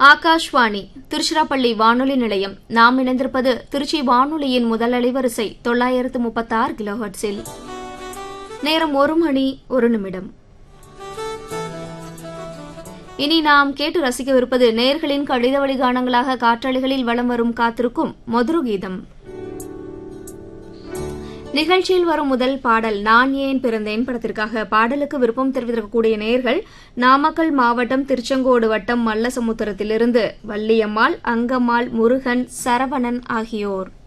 ஆகாஷ்வாணி திருச்சிராப்பள்ளி வானொலி நிலையம் நாம் இணைந்திருப்பது திருச்சி வானொலியின் முதல் அலைவரிசை தொள்ளாயிரத்து முப்பத்தாறு கிலோஹர்ட்ஸில் நேரம் ஒரு மணி ஒரு நிமிடம் இனி நாம் கேட்டு ரசிக்கவிருப்பது நேர்களின் கடித வழிகாணங்களாக காற்றலைகளில் வலம் வரும் காத்திருக்கும் மதுரு கீதம் நிகழ்ச்சியில் வரும் முதல் பாடல் நான் ஏன் பிறந்தேன் படத்திற்காக பாடலுக்கு விருப்பம் தெரிவித்திருக்கக்கூடிய நேர்கள் நாமக்கல் மாவட்டம் திருச்செங்கோடு வட்டம் மல்லசமுத்திரத்திலிருந்து வள்ளியம்மாள் அங்கம்மாள் முருகன் சரவணன் ஆகியோர்